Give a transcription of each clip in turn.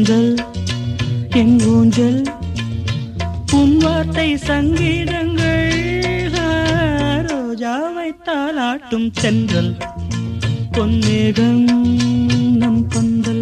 கூந்தல் என் ஊஞ்சல் உன் வார்த்தை சங்கீதங்கள் ரோஜாவை தாளாட்டும் தென்றல் பொன்னேகம் நம் பந்தல்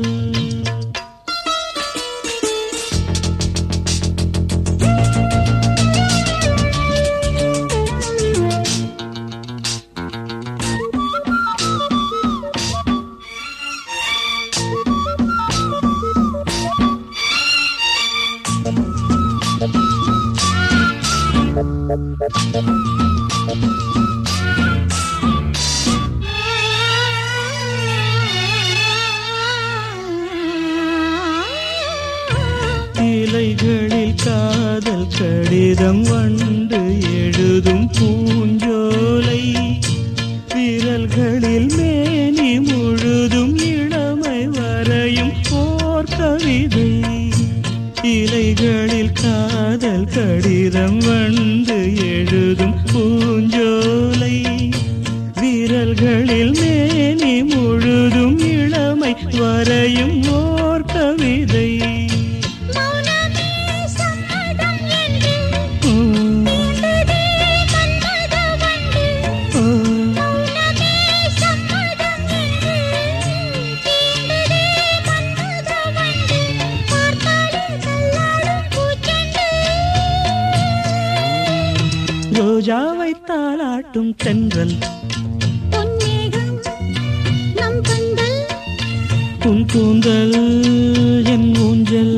இலைகளில் காதல் கடிதம் வண்டு எழுதும் பூஞ்சோலை விரல்களில் மேனி முழுதும் இளமை வரையும் போர் கவிதை இலைகளில் காதல் கடிதம் வண்டு எழுதும் பூஞ்சோலை விரல்களில் மேனி முழுதும் இளமை வரையும் ஓர் கவிதை மௌனமே சம்மதம் என்று உம், தீண்டதே மன்மத வண்டு உம். மௌனமே சம்மதம் என்று தீண்டதே மன்மத வண்டு பார்த்தாலே கல்லாடும் பூச்செண்டு ரோஜாவை தாளாட்டும் தென்றல் பொன்னேகம் நம் பந்தல் உன் கூந்தல் என் ஊஞ்சல்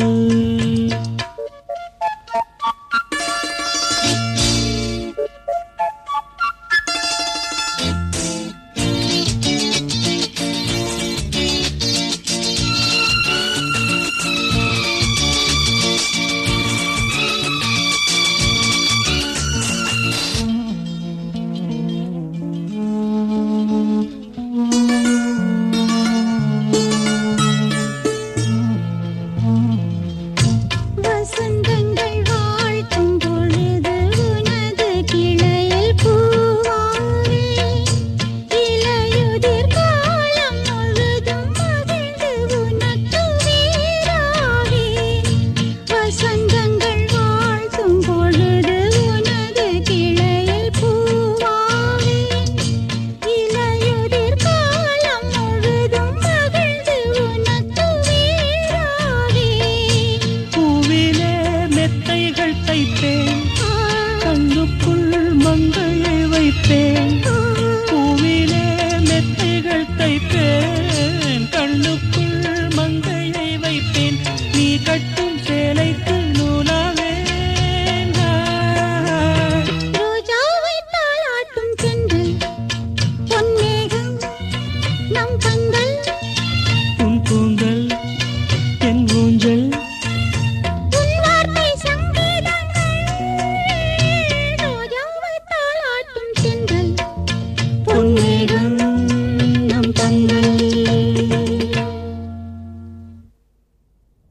வசந்தங்கள் வாழ்த்தும் பொழுது உனது கிளையில் பூவாவே இலையுதிர் காலம் முழுதும் மகிழ்ந்து உனக்கு வீராவே வசந்தங்கள் வாழ்த்தும் பொழுது உனது கிளையில் பூவாவே இலையுதிர் காலம் முழுதும் மகிழ்ந்து உனக்கு வீராவே பூவிலே மெத்தைகள் தைப்பேன் கண்ணுக்குள் மங்கையை வைப்பேன் ஆ